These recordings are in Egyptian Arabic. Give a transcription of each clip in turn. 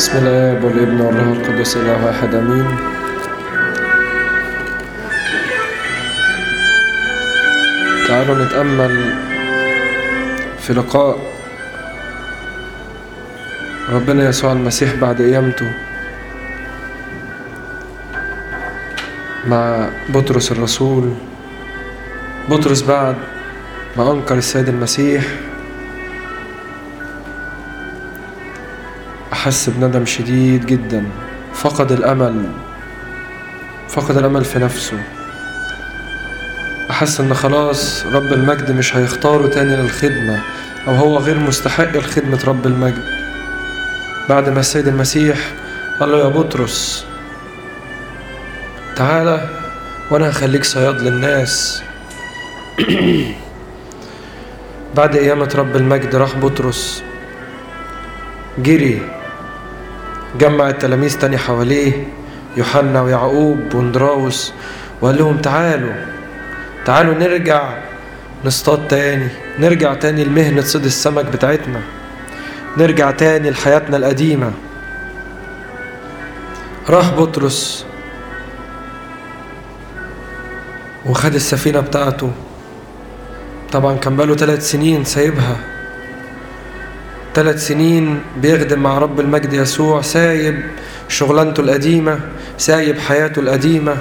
بسم الآب والابن والروح القدس إله واحد آمين تعالوا نتأمل في لقاء ربنا يسوع المسيح بعد قيامته مع بطرس الرسول بطرس بعد ما أنكر السيد المسيح أحس بندم شديد جدا فقد الأمل فقد الأمل في نفسه أحس إن خلاص رب المجد مش هيختاره تاني للخدمة أو هو غير مستحق لخدمة رب المجد بعد ما السيد المسيح قال له يا بطرس تعالى وأنا هخليك صياد للناس بعد قيامة رب المجد راح بطرس جري جمع التلاميذ تاني حواليه يوحنا ويعقوب واندراوس وقال لهم تعالوا تعالوا نرجع نصطاد تاني نرجع تاني لمهنة صيد السمك بتاعتنا نرجع تاني لحياتنا القديمة راح بطرس وخد السفينة بتاعته طبعا كان بقاله ثلاث سنين سايبها ثلاث سنين بيخدم مع رب المجد يسوع سايب شغلانته القديمة سايب حياته القديمة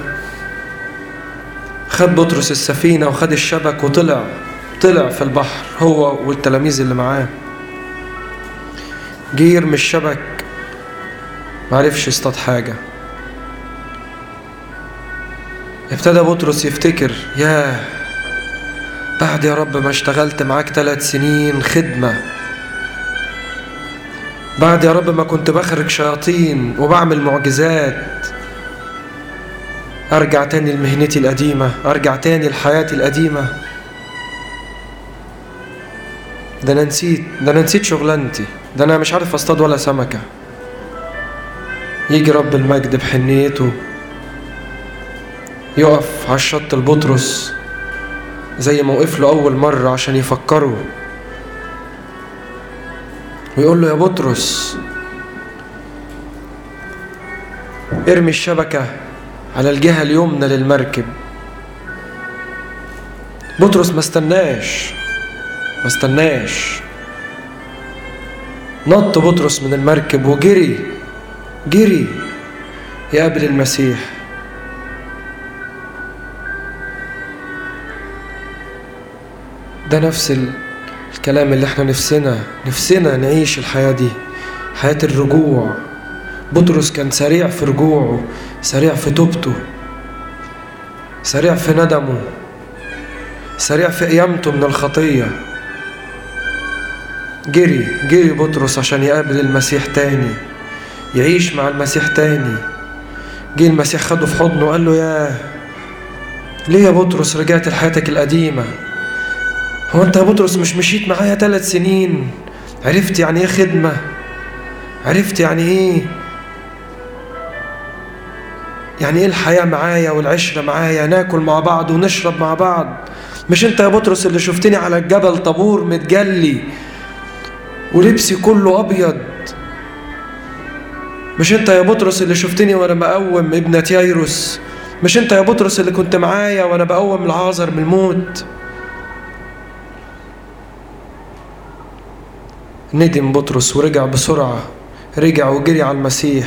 خد بطرس السفينة وخد الشبك وطلع طلع في البحر هو والتلاميذ اللي معاه جه يرمي الشبك معرفش يصطاد حاجة ابتدى بطرس يفتكر ياه بعد يا رب ما اشتغلت معاك ثلاث سنين خدمة بعد يا رب ما كنت بخرج شياطين وبعمل معجزات ارجع تاني لمهنتي القديمة ارجع تاني لحياتي القديمة ده انا نسيت ده انا نسيت شغلانتي ده انا مش عارف اصطاد ولا سمكة يجي رب المجد بحنيته يقف على الشط البطرس زي ما وقف له أول مرة عشان يفكره ويقول له يا بطرس ارمي الشبكة على الجهة اليمنى للمركب بطرس ما استناش ما استناش نط بطرس من المركب وجري جري يقابل المسيح ده نفس الكلام اللي احنا نفسنا نفسنا نعيش الحياة دي حياة الرجوع بطرس كان سريع في رجوعه سريع في توبته سريع في ندمه سريع في قيامته من الخطية جري جري بطرس عشان يقابل المسيح تاني يعيش مع المسيح تاني جه المسيح خده في حضنه وقال له ياه ليه يا بطرس رجعت لحياتك القديمه هو انت يا بطرس مش مشيت معايا ثلاث سنين عرفت يعني ايه خدمة عرفت يعني ايه يعني ايه الحياة معايا والعشرة معايا ناكل مع بعض ونشرب مع بعض مش انت يا بطرس اللي شفتني على الجبل طابور متجلي ولبسي كله ابيض مش انت يا بطرس اللي شفتني وانا بقوم ابنة يايروس مش انت يا بطرس اللي كنت معايا وانا بقوم العازر من الموت ندم بطرس ورجع بسرعة رجع وجري على المسيح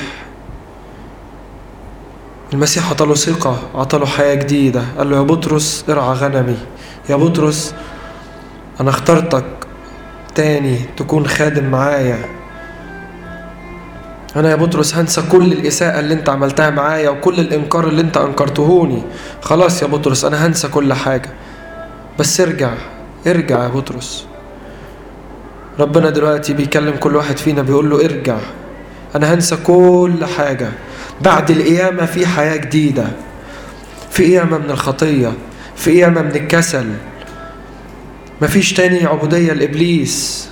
المسيح عطاله ثقة عطاله حياة جديدة قال له يا بطرس ارعى غنمي يا بطرس أنا اخترتك تاني تكون خادم معايا أنا يا بطرس هنسى كل الإساءة اللي أنت عملتها معايا وكل الإنكار اللي أنت أنكرتهوني خلاص يا بطرس أنا هنسى كل حاجة بس ارجع ارجع يا بطرس ربنا دلوقتي بيكلم كل واحد فينا بيقول له ارجع انا هنسى كل حاجة بعد القيامة في حياة جديدة في قيامة من الخطية في قيامة من الكسل مفيش تاني عبودية لإبليس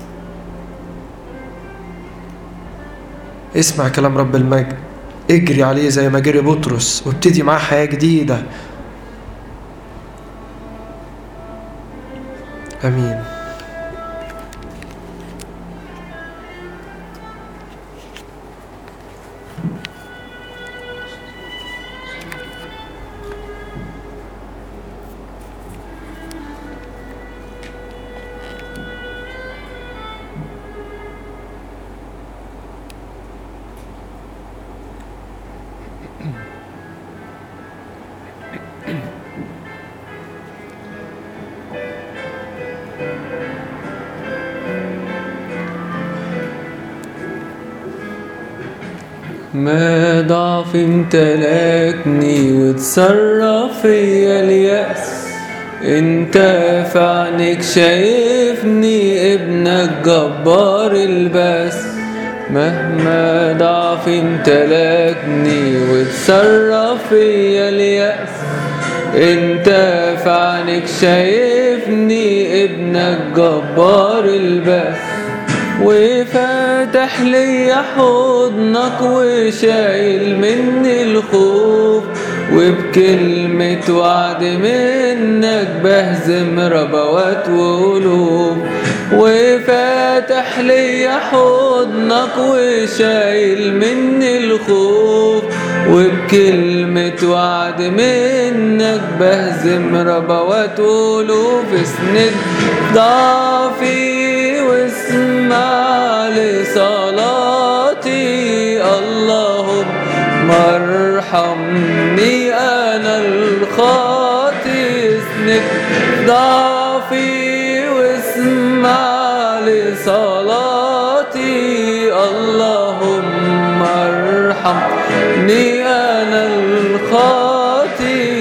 اسمع كلام رب المجد اجري عليه زي ما جري بطرس وابتدي معاه حياة جديدة امين مهما ضعف امتلكني وتصرف فيا اليأس انت في عينك شايفني ابنك جبار البس مهما ضعف امتلكني وتصرف فيا اليأس انت في عينك شايفني ابنك جبار البس وفاتح لي حضنك وشايل مني الخوف وبكلمة وعد منك بهزم ربوات وقلوب وفاتح لي حضنك وشايل مني الخوف وبكلمة وعد منك بهزم ربوات وقلوب اسند ضعفي واسمع لصلاتي اللهم ارحمني انا الخاطي اسند ضعفي واسمع لصلاتي اللهم ارحمني انا الخاطي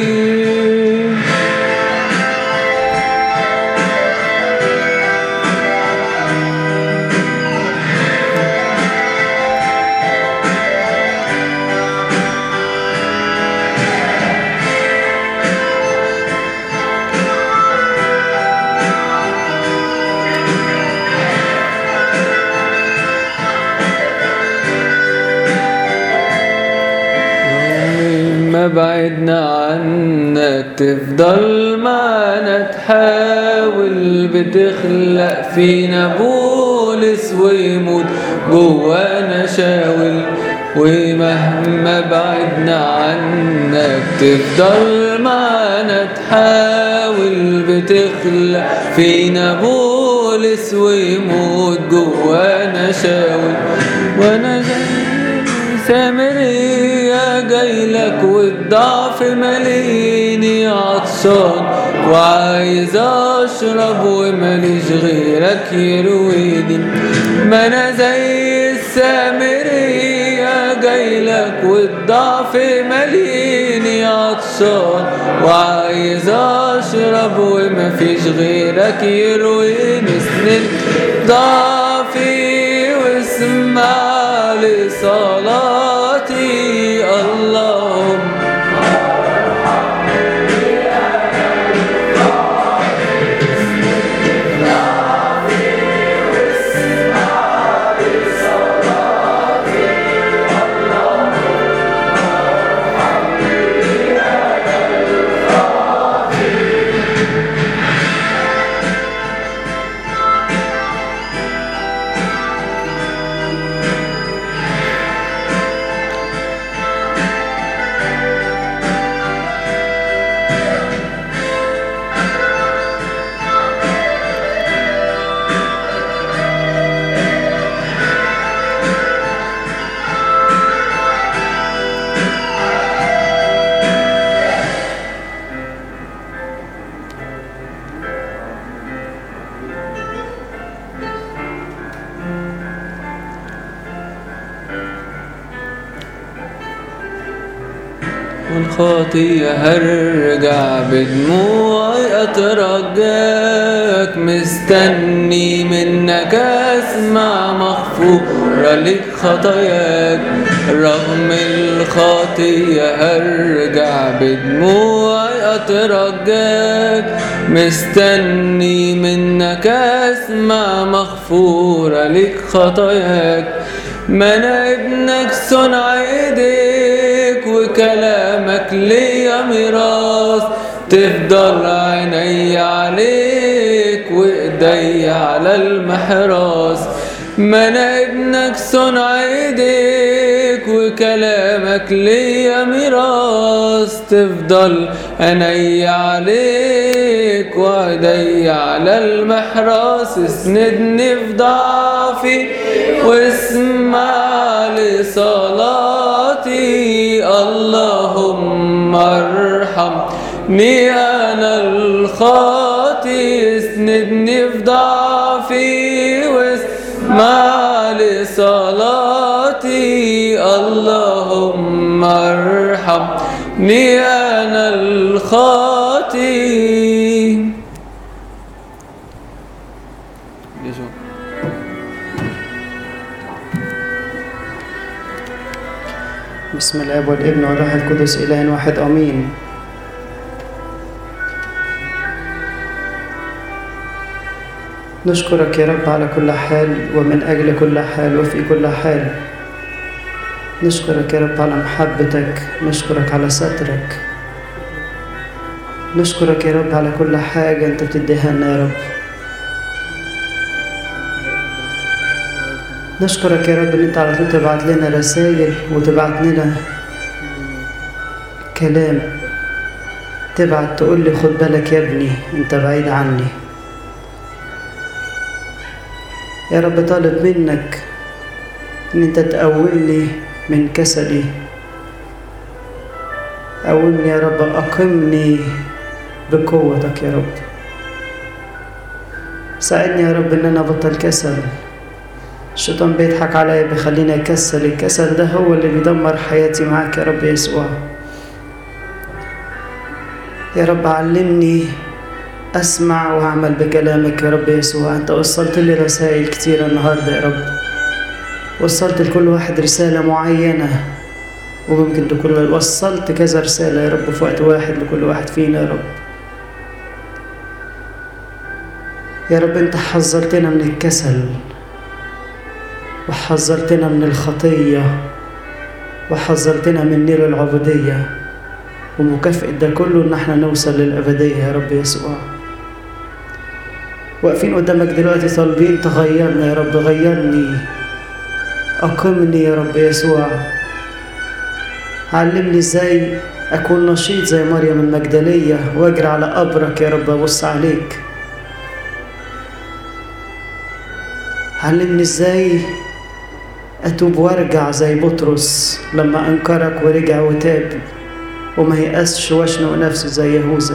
ما بعدنا عنك تفضل معنا تحاول بتخلق فينا بولس ويموت جوانا شاول ومهما بعدنا عنك تفضل معنا تحاول بتخلق فينا بولس ويموت جوانا شاول وانا جاي سامرية جايلك والضعف مليني عطشان وعايز اشرب ومليش غيرك يرويني ما انا زي السامرية جايلك والضعف مليني عطشان وعايز اشرب ومفيش غيرك يرويني اسند ضعفي واسمع لصلاتي اللهم والخطية هرجع بدموعي أترجاك مستني منك أسمع مغفورة لك خطاياك رغم الخطية هرجع بدموعي أترجاك مستني منك أسمع مغفورة لك خطاياك ما أنا ابنك صنع ايديك وكلامك ليا ميراث تفضل عيني عليك وايدي على المحراث ما انا ابنك صنع ايديك وكلامك ليا ميراث تفضل عيني عليك وايدي على المحراث اسندني في ضعفي واسمع لصلاتي اللهم ارحمني انا الخاطي اسندني في ضعفي واسمع لصلاتي الله أنا الخاطي بسم الاب والابن والروح القدس اله واحد امين نشكرك يا رب على كل حال ومن اجل كل حال وفي كل حال نشكرك يا رب على محبتك نشكرك على سترك نشكرك يا رب على كل حاجة انت بتديها لنا يا رب نشكرك يا رب ان انت على طول تبعت لنا رسائل وتبعت لنا كلام تبعت تقول لي خد بالك يا ابني انت بعيد عني يا رب طالب منك ان انت تقومني من كسلي قومني يا رب أقمني بقوتك يا رب ساعدني يا رب ان انا ابطل كسل الشيطان بيضحك عليا بيخليني اكسل الكسل ده هو اللي بيدمر حياتي معاك يا رب يسوع يا رب علمني اسمع واعمل بكلامك يا رب يسوع انت وصلت لي رسائل كتيرة النهاردة يا رب وصلت لكل واحد رسالة معينة وممكن تكون وصلت كذا رسالة يا رب في وقت واحد لكل واحد فينا يا رب يا رب انت حذرتنا من الكسل وحذرتنا من الخطية وحذرتنا من نير العبودية ومكافأة ده كله إن احنا نوصل للأبدية يا رب يسوع واقفين قدامك دلوقتي طالبين تغيرنا يا رب غيرني أقمني يا رب يسوع علمني ازاي أكون نشيط زي مريم المجدلية وأجري على قبرك يا رب أبص عليك علمني ازاي اتوب وارجع زي بطرس لما انكرك ورجع وتاب وما يأسش واشنق نفسه زي يهوذا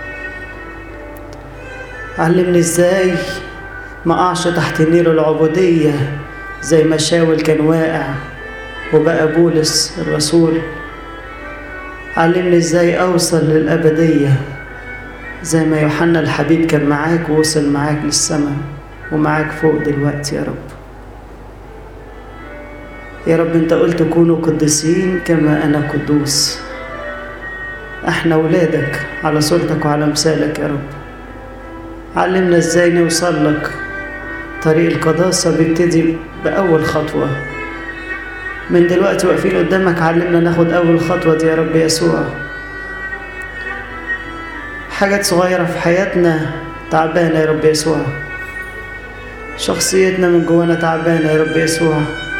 علمني ازاي ما اقعش تحت نير العبودية زي ما شاول كان واقع وبقى بولس الرسول علمني ازاي اوصل للأبدية زي ما يوحنا الحبيب كان معاك ووصل معاك للسماء ومعاك فوق دلوقتي يا رب يا رب انت قلت كونوا قديسين كما انا قدوس احنا ولادك على صورتك وعلى مثالك يا رب علمنا ازاي نوصل لك طريق القداسة بيبتدي بأول خطوة من دلوقتي واقفين قدامك علمنا ناخد أول خطوة دي يا رب يسوع حاجات صغيرة في حياتنا تعبانة يا رب يسوع شخصيتنا من جوانا تعبانة يا رب يسوع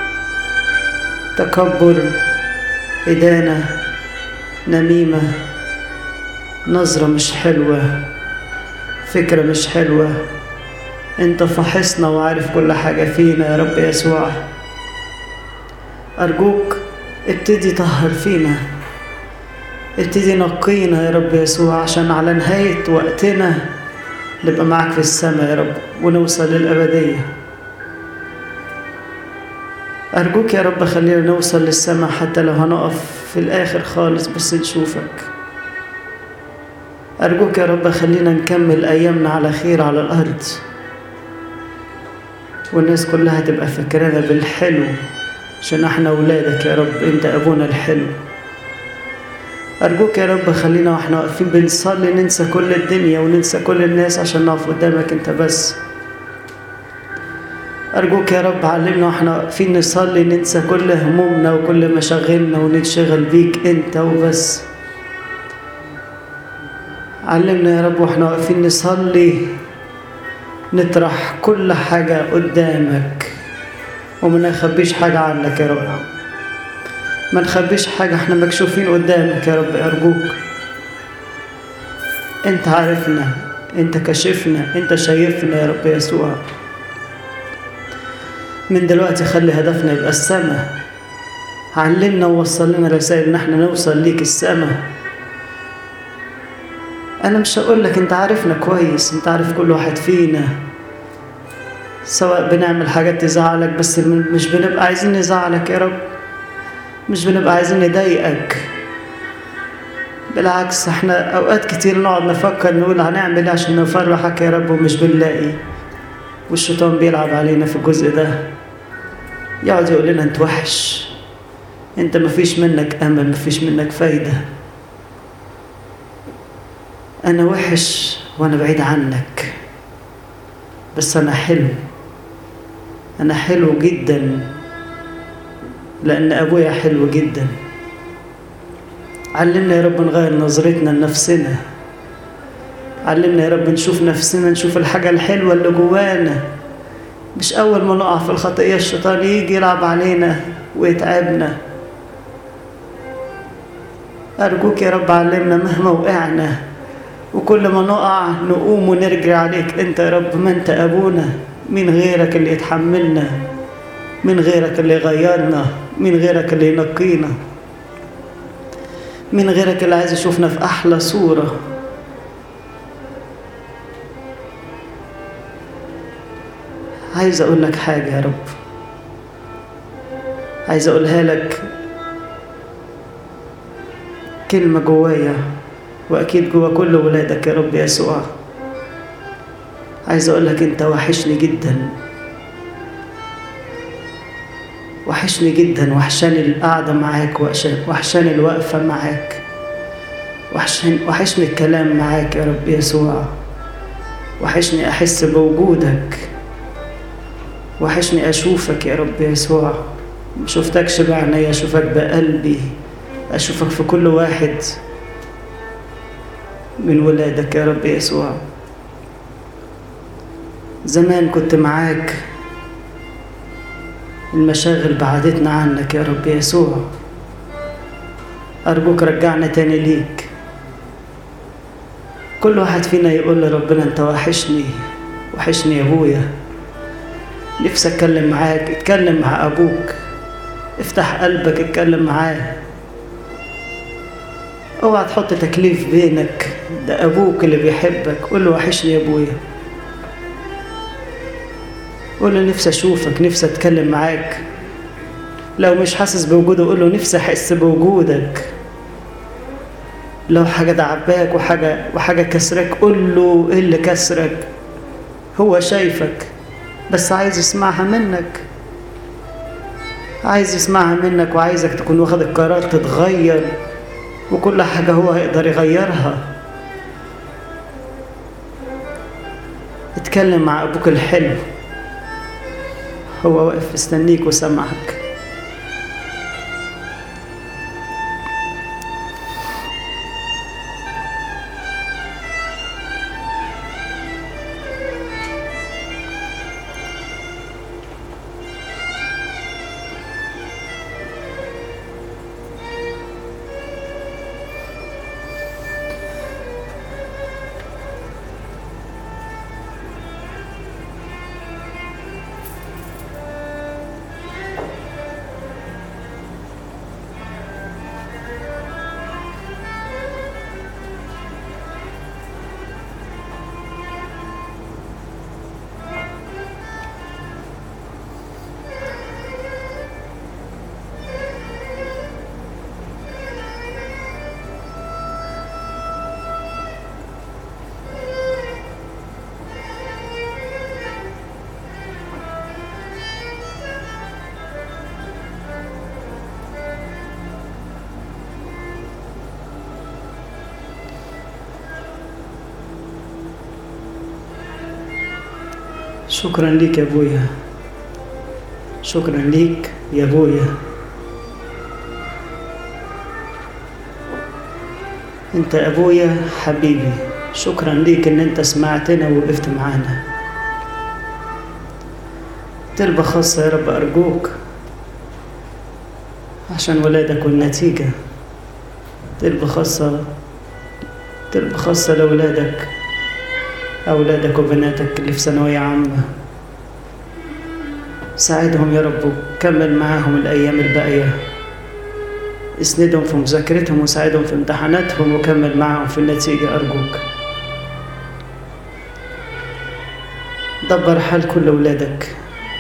تكبر إدانة نميمة نظرة مش حلوة فكرة مش حلوة انت فحصنا وعارف كل حاجة فينا يا رب يسوع أرجوك ابتدي طهر فينا ابتدي نقينا يا رب يسوع عشان على نهاية وقتنا نبقى معاك في السماء يا رب ونوصل للأبدية أرجوك يا رب خلينا نوصل للسماء حتى لو هنقف في الآخر خالص بس نشوفك أرجوك يا رب خلينا نكمل أيامنا على خير على الأرض والناس كلها تبقى فاكرانا بالحلو عشان احنا أولادك يا رب أنت أبونا الحلو أرجوك يا رب خلينا واحنا واقفين بنصلي ننسى كل الدنيا وننسى كل الناس عشان نقف قدامك أنت بس أرجوك يا رب علمنا واحنا واقفين نصلي ننسى كل همومنا وكل مشاغلنا وننشغل بيك أنت وبس علمنا يا رب واحنا واقفين نصلي نطرح كل حاجة قدامك وما نخبيش حاجة عنك يا رب ما نخبيش حاجة احنا مكشوفين قدامك يا رب أرجوك انت عارفنا انت كشفنا انت شايفنا يا رب يسوع من دلوقتي خلي هدفنا يبقى السماء علمنا ووصل لنا رسائل ان احنا نوصل ليك السماء انا مش هقول لك انت عارفنا كويس انت عارف كل واحد فينا سواء بنعمل حاجات تزعلك بس مش بنبقى عايزين نزعلك يا رب مش بنبقى عايزين نضايقك بالعكس احنا اوقات كتير نقعد نفكر نقول هنعمل ايه عشان نفرحك يا رب ومش بنلاقي والشيطان بيلعب علينا في الجزء ده يقعد يقول لنا انت وحش انت مفيش منك امل مفيش منك فايده انا وحش وانا بعيد عنك بس انا حلو انا حلو جدا لان ابويا حلو جدا علمنا يا رب نغير نظرتنا لنفسنا علمنا يا رب نشوف نفسنا نشوف الحاجة الحلوة اللي جوانا مش أول ما نقع في الخطية الشيطان يجي يلعب علينا ويتعبنا أرجوك يا رب علمنا مهما وقعنا وكل ما نقع نقوم ونرجع عليك أنت يا رب ما أنت أبونا مين غيرك اللي يتحملنا من غيرك اللي يغيرنا من غيرك اللي ينقينا من غيرك اللي عايز يشوفنا في أحلى صورة عايز أقول لك حاجة يا رب عايز أقولها لك كلمة جوايا وأكيد جوا كل ولادك يا رب يسوع عايز أقول لك أنت وحشني جدا وحشني جدا وحشاني القعدة معاك وحشاني الوقفة معاك وحشني, وحشني الكلام معاك يا رب يسوع وحشني أحس بوجودك وحشني أشوفك يا رب يسوع مشوفتكش بعيني أشوفك بقلبي أشوفك في كل واحد من ولادك يا رب يسوع زمان كنت معاك المشاغل بعدتنا عنك يا رب يسوع أرجوك رجعنا تاني ليك كل واحد فينا يقول لربنا أنت وحشني وحشني يا أبويا نفسي أتكلم معاك اتكلم مع أبوك افتح قلبك اتكلم معاه اوعى تحط تكليف بينك ده أبوك اللي بيحبك قول له وحشني يا أبويا قول له نفسي اشوفك نفسي اتكلم معاك لو مش حاسس بوجوده قول له نفسي احس بوجودك لو حاجه تعباك وحاجه وحاجه كسرك قول له ايه اللي كسرك هو شايفك بس عايز يسمعها منك عايز يسمعها منك وعايزك تكون واخد القرار تتغير وكل حاجه هو هيقدر يغيرها اتكلم مع ابوك الحلو هو واقف مستنيك وسامعك شكرا ليك يا ابويا شكرا ليك يا ابويا انت ابويا حبيبي شكرا ليك ان انت سمعتنا ووقفت معانا طلبة خاصة يا رب أرجوك عشان ولادك والنتيجة طلبة خاصة طلبة خاصة لولادك أولادك وبناتك اللي في ثانوية عامة ساعدهم يا رب وكمل معاهم الأيام الباقية اسندهم في مذاكرتهم وساعدهم في امتحاناتهم وكمل معاهم في النتيجة أرجوك دبر حال كل ولادك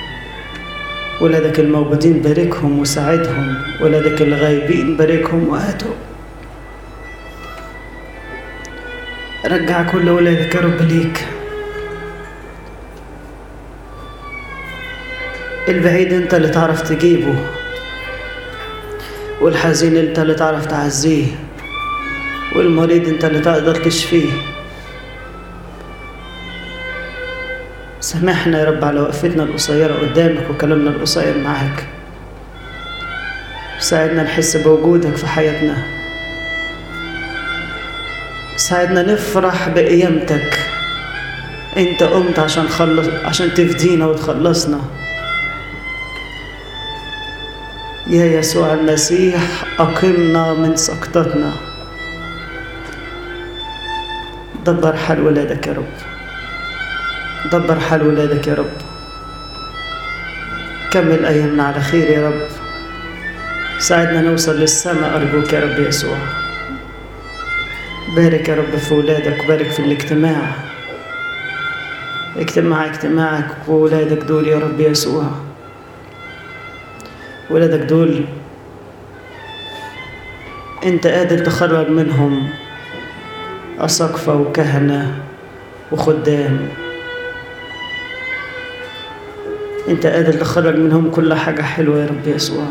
ولادك الموجودين باركهم وساعدهم ولادك الغايبين باركهم وهاتهم رجع كل ولادك يا رب ليك البعيد انت اللي تعرف تجيبه والحزين انت اللي تعرف تعزيه والمريض انت اللي تقدر تشفيه سامحنا يا رب على وقفتنا القصيرة قدامك وكلامنا القصير معاك ساعدنا نحس بوجودك في حياتنا ساعدنا نفرح بقيامتك انت قمت عشان خلص عشان تفدينا وتخلصنا يا يسوع المسيح أقمنا من سقطتنا دبر حال ولادك يا رب دبر حال ولادك يا رب كمل أيامنا على خير يا رب ساعدنا نوصل للسماء أرجوك يا رب يسوع بارك يا رب في ولادك وبارك في الاجتماع اجتماع اجتماعك وولادك دول يا رب يسوع ولادك دول انت قادر تخرج منهم أساقفة وكهنة وخدام انت قادر تخرج منهم كل حاجة حلوة يا رب يسوع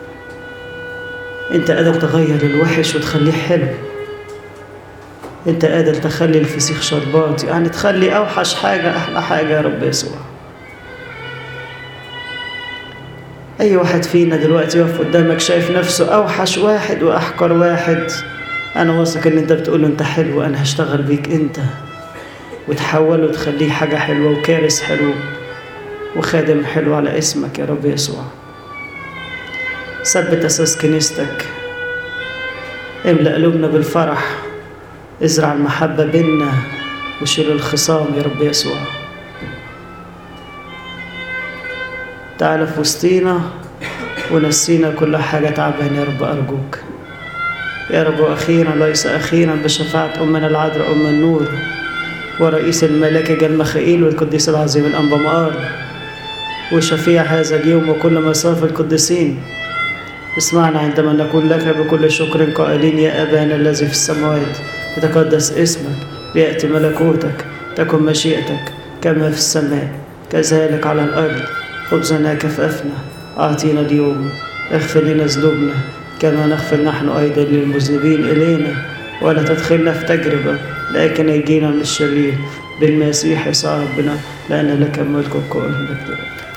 انت قادر تغير الوحش وتخليه حلو انت قادر تخلي الفسيخ شربات يعني تخلي اوحش حاجة احلى حاجة يا رب يسوع اي واحد فينا دلوقتي يقف قدامك شايف نفسه اوحش واحد واحقر واحد انا واثق ان انت بتقول له انت حلو انا هشتغل بيك انت وتحوله وتخليه حاجة حلوة وكارث حلو وخادم حلو على اسمك يا رب يسوع ثبت أساس كنيستك املأ قلوبنا بالفرح ازرع المحبة بينا وشيل الخصام يا رب يسوع تعال في وسطينا ونسينا كل حاجة تعبان يا رب أرجوك يا رب وأخيرا ليس أخيرا بشفاعة أمنا العذراء أم النور ورئيس الملائكة جل مخائيل والقديس العظيم الأنبا مقار وشفيع هذا اليوم وكل مصاف القديسين اسمعنا عندما نقول لك بكل شكر قائلين يا أبانا الذي في السماوات يتقدس اسمك ليأتي ملكوتك تكن مشيئتك كما في السماء كذلك على الأرض خبزنا كفافنا أعطينا اليوم اغفر لنا ذنوبنا كما نغفر نحن أيضا للمذنبين إلينا ولا تدخلنا في تجربة لكن يجينا من الشرير بالمسيح يسوع ربنا لأن لك الملك والقوة والمجد